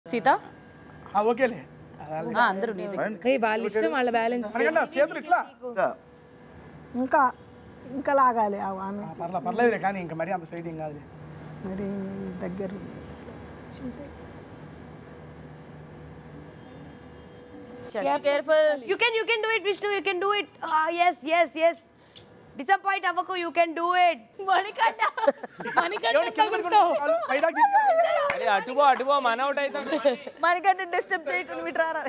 సీత ఆ, ఓకేలే ఆ, అందరూ నీ దగ్గర. ఏయ్, వాళ్ళ ఇష్టం వాళ్ళ బ్యాలెన్స్ మనకంటే చేతులు ఇట్లా ఇంకా ఇంకా లాగాలి ఆ ఆమె ఆ, పర్లే పర్లేదులే కానీ ఇంకా మరీ అంత స్ట్రైట్ ఏం కాదులే మరి దగ్గర careful You can, you can do it, Vishnu. You can do it. Ah, yes, yes, yes. Disappoint Avaku, you can do it. Manikanta. ఏమండి, కింద పడుకోండి. కాలు పైదాకా తీసుకెళ్ళండి. అరే అటుపో అటుపో మన అవుట్ అవుతాం మనకంటే డిస్టర్బ్ చేయకుండా మీరు రారా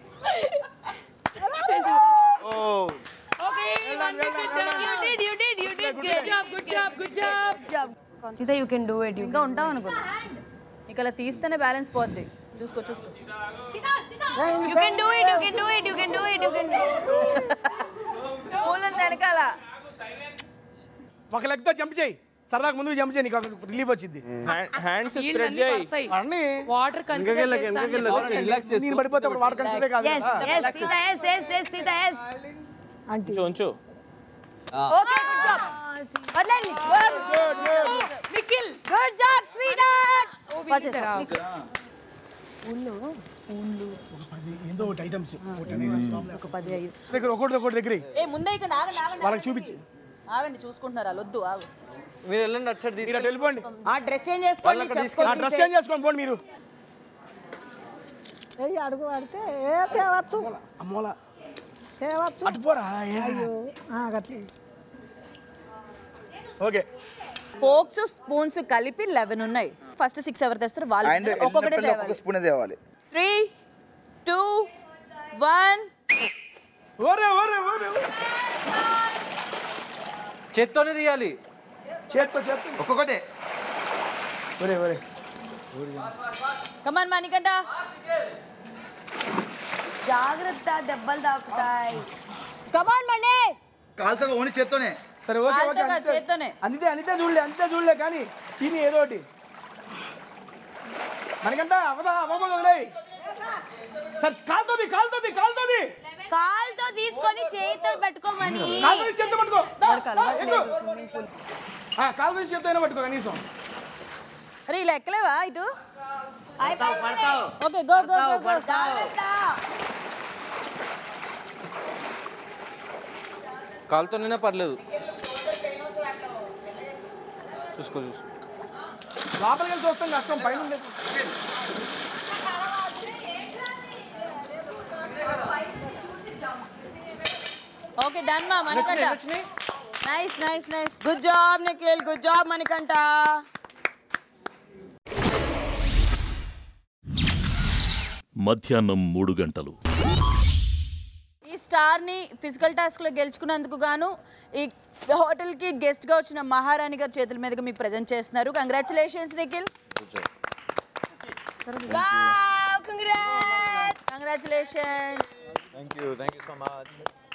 you did, you did, you did. Good job, good job, good job. Good job. Sita, you can do it. You ఇంకా ఉంటాం అనుకున్నా నీకు అలా తీస్తేనే బ్యాలెన్స్ పోద్ది చూసుకో చూసుకో You can do it, you can do it, you can do it, you can do it. Phoolan వెనకాల ఒక లెగ్తో జంప్ చేయి సరదాగా ముందుకు జంప్ చేయి నీకు రిలీఫ్ వచ్చింది హ్యాండ్స్ స్ప్రెడ్ చేయి అన్నీ వాటర్ కన్సిడర్ నేను పడిపోతే అప్పుడు వాటర్ కన్సిడరే కాదు Yes, కదా. yes, Sita, yes, yes, yes, Sita, yes. అంటే ఉంచు ఉంచు Okay, good job. వదలండి. Nikhil Good job, sweetheart. ఒక పది ఏందో ఒకటి ఐటమ్స్ ఒక పది ఐదు దగ్గర ఒకటి ఒకటి దగ్గర ఇయ్యి. ఏ ముందే ఇక్కడ ఆగండి ఆగండి వాళ్ళకి చూపించి ఆగండి చూసుకుంటున్నారు వాళ్ళు వద్దు ఆగు మీరు వెళ్ళండి అటు సైడ్ మీరు అటు వెళ్ళిపోండి ఆ డ్రెస్ చేంజ్ చేసుకోండి ఆ డ్రెస్ చేంజ్ చేసుకోండి పోండి మీరు ఏ అడుగు పడితే ఏ తేవచ్చు అమ్మోలా తేవచ్చు అటు పోరా ఏ. ఆ, గట్ల ఓకే ఫోక్స్ స్పూన్స్ కలిపి లెవెన్ ఉన్నాయి ఫస్ట్ సిక్స్ ఎవరు తెస్తారు వాళ్ళు అండ్ తిన్నారు. ఒక్కొక్కటే ఒక్కొక్క తేవాలి స్పూన్ తేవాలి త్రీ టూ వన్ ఓరే ఓరే ఓరే చేత్తోనే తీయాలి చేత్తో చేత్తో ఒక్కొక్కటే ఒరే ఒరే కమాన్ మణికంట జాగ్రత్త దెబ్బలు తాకుతాయి కమాన్ మండే కాలుతో ఓన్లీ చేత్తోనే సరే ఓకే కాలుతో ఓకే కాదు, అంతే. చేత్తోనే. అంతే అంతే చూడలే అంతే చూడలే కానీ తిని ఏదో ఒకటి మనకంట అవదా అవ్వకూడదు వదిలేయ్. సరే కాలుతోది కాలుతోది కాలుతోది కాల్తో తీసుకొని చేతితో పెట్టుకోమని కాలుతోది చేత్తో పట్టుకో దా, దా, ఎక్కు. ఆ, కాలుతోది చేత్తో అయినా పట్టుకో కనీసం అరే ఇలా ఎక్కలేవా ఇటు okay go go go go కాలుతోనైనా పర్లేదు చూసుకో చూసుకో లోపలికి వెళ్ళి చూస్తాం కష్టం పైన ఉంది. ఓకే డన్ మా మణికంట వచ్చినాయి nice nice nice good job Nikhil good job Manikanta మధ్యాహ్నం మూడు గంటలు ఈ స్టార్ని ఫిజికల్ టాస్క్లో గెలుచుకున్నందుకు గాను ఈ హోటల్కి గెస్ట్గా వచ్చిన మహారాణి గారి చేతుల మీదుగా మీకు ప్రజెంట్ చేస్తున్నారు congratulations Nikhil Wow, congrats! Congratulations thank you thank you so much